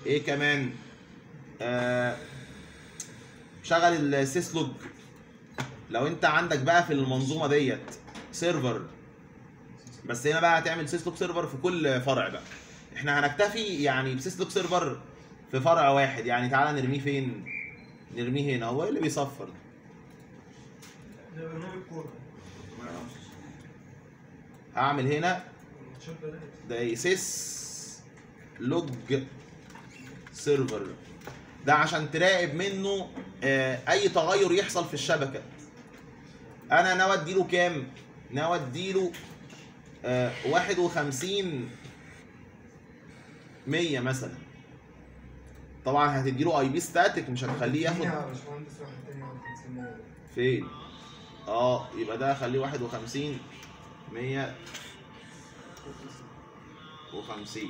ايه كمان آه شغل السيسلوج لو انت عندك بقى في المنظومه ديت سيرفر بس هنا بقى هتعمل سيسلوج سيرفر في كل فرع بقى احنا هنكتفي يعني بسيسلوج سيرفر في فرع واحد يعني تعالى نرميه فين نرميه هنا هو إيه اللي بيصفر ده ده برنامج كوره هعمل هنا الماتشات بدات ده إيه؟ سيس لوج سيرفر ده عشان تراقب منه آه، اي تغير يحصل في الشبكه انا ناوي اديله كام ناوي اديله آه، 51 100 مثلا طبعا هتديله اي بي ستاتيك مش هتخليه ياخد يا باشمهندس واحد تاني واحد 50 مية. فين اه يبقى ده خليه 51 100 وخمسين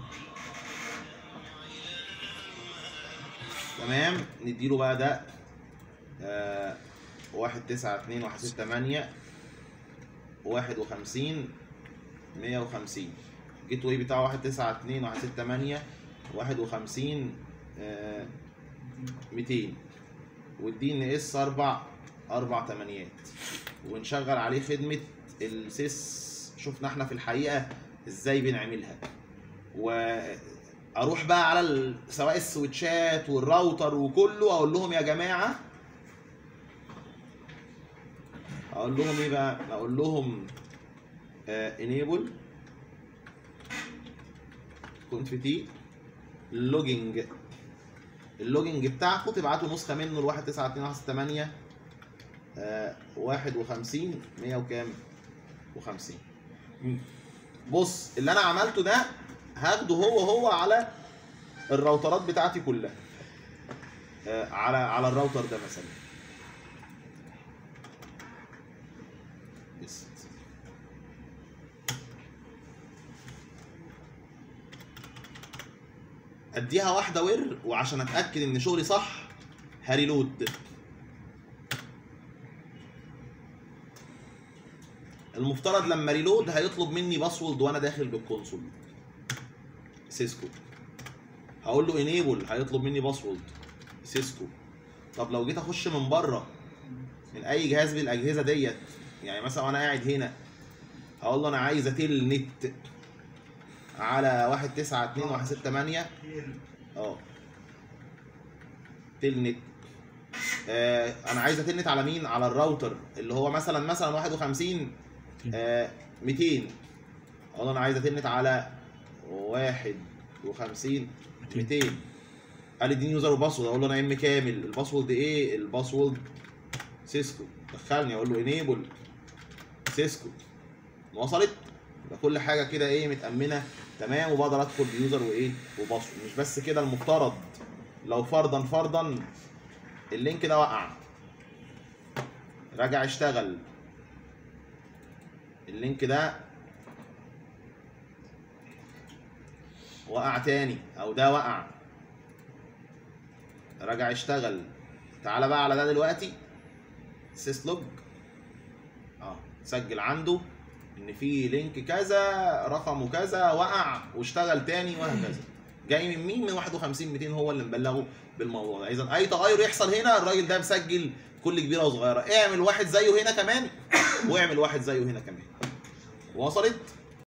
تمام نديله بقى ده آه واحد تسعة اتنين واحد ستة تمانية واحد وخمسين مية وخمسين جيت واي بتاعه واحد تسعة اتنين واحد ستة تمانية واحد وخمسين آه ميتين والدي ان اس اربع اربع تمانيات ونشغل عليه خدمة السيس شفنا احنا في الحقيقة ازاي بنعملها واروح بقى على ال- سواء السويتشات والراوتر وكله اقول لهم يا جماعة اقول لهم ايه بقى اقول لهم انيبل كنت في تي لوجينج اللوجينج بتاعكم تبعتوا نسخه منه ل 192 آه 51 100 وكام؟ و50 بص اللي انا عملته ده هاخده هو هو على الراوترات بتاعتي كلها آه على على الراوتر ده مثلا بس اديها واحده ور وعشان اتاكد ان شغلي صح هريلود المفترض لما ريلود هيطلب مني باسورد وانا داخل بالكونسول سيسكو هقول له انيبل هيطلب مني باسورد سيسكو طب لو جيت اخش من بره من اي جهاز من الاجهزه ديت يعني مثلا وانا قاعد هنا هقول له انا عايز اتل نت على واحد تسعة اتنين واحد ستة تمانية اه تلنت آه انا عايز اتلنت على مين على الراوتر اللي هو مثلا مثلا 51 آه 200 اقول انا عايز اتلنت على 51 200 قال لي اديني يوزر وباسورد اقول له انا ام كامل الباسورد ايه الباسورد سيسكو دخلني اقول له انيبل سيسكو وصلت يبقى كل حاجه كده ايه متامنه تمام وبقدر ادخل بيوزر وايه وباسورد مش بس كده المفترض لو فرضا فرضا اللينك ده وقع رجع اشتغل اللينك ده وقع تاني او ده وقع رجع اشتغل تعالى بقى على ده دلوقتي سيسلوج اه سجل عنده ان في لينك كذا رقمه كذا وقع واشتغل تاني وهكذا جاي من مين من 51 200 هو اللي مبلغه بالموضوع ده اذا اي تغير يحصل هنا الراجل ده مسجل كل كبيره وصغيره اعمل واحد زيه هنا كمان واعمل واحد زيه هنا كمان وصلت